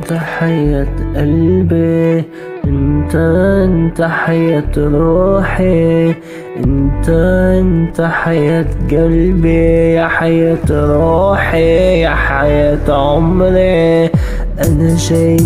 انت حياة قلبي انت انت حياة روحي انت انت حياة قلبي يا حياة روحي يا حياة عمري انا جاي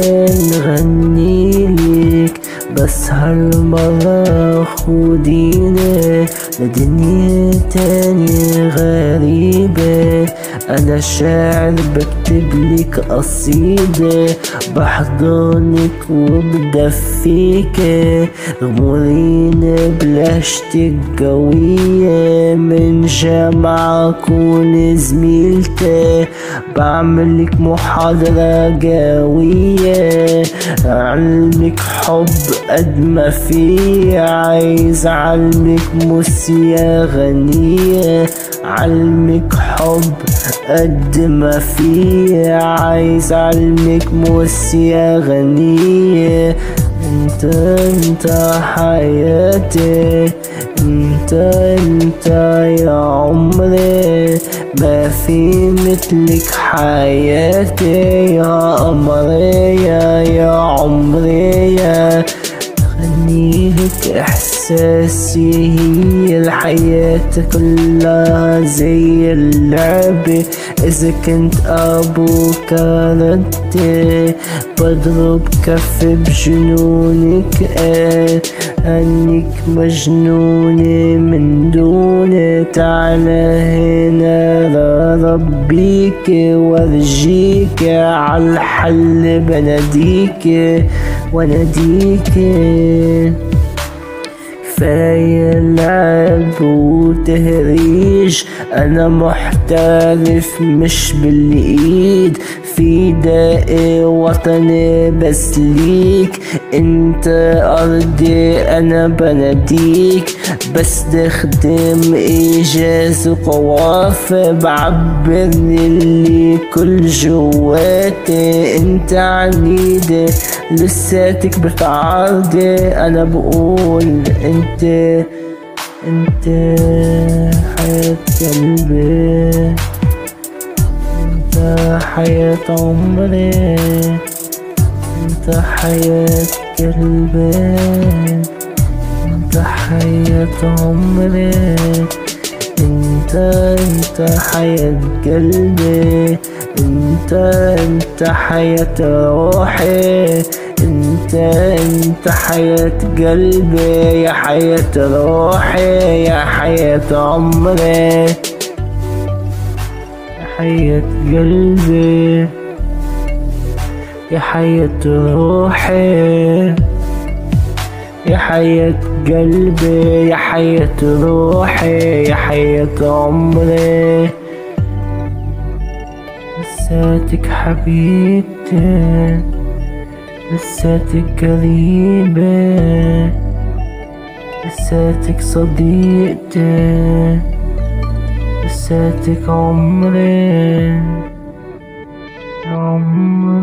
نغني ليك بس هالمرة خديني لدنيا تانية غريبة أنا شاعر بكتب لك قصيدة بحضنك وبدفيك غمورين بلهجتك قوية من جامعة كون زميلتي بعملك محاضرة قوية علمك حب قد ما في عايز علمك موسيقى غنية علمك حب قد ما في عايز علمك موسيقى غنية انت انت حياتي انت انت يا عمري ما في مثلك حياتي يا قمري يا يا عمري يا غني لك احساسي هي الحياة كلها زي اللعبة اذا كنت ابوك ردي بضرب كف بجنونك ايه انك مجنونة من دوني تعال هنا ربيك وارجيك عالحل بناديك واناديك كفاية لعب وتهريج أنا محترف مش بالإيد في داء وطني بس ليك انت أرضي أنا بناديك بستخدم إيجاز وقوافي بعبر اللي كل جواتي انت عنيدة لساتك بتعارضي أنا بقول انت انت حياة قلبي انت حياة عمري انت حياة قلبي انت حياة عمري انت انت حياة قلبي انت انت حياة روحي انت انت حياة قلبي يا حياة روحي يا حياة عمري يا حياة قلبي يا حياة روحي يا حياة قلبي يا حياة روحي يا حياة عمري لساتك حبيبتي لساتك قريبة لساتك صديقتي لساتك عمري يا عمري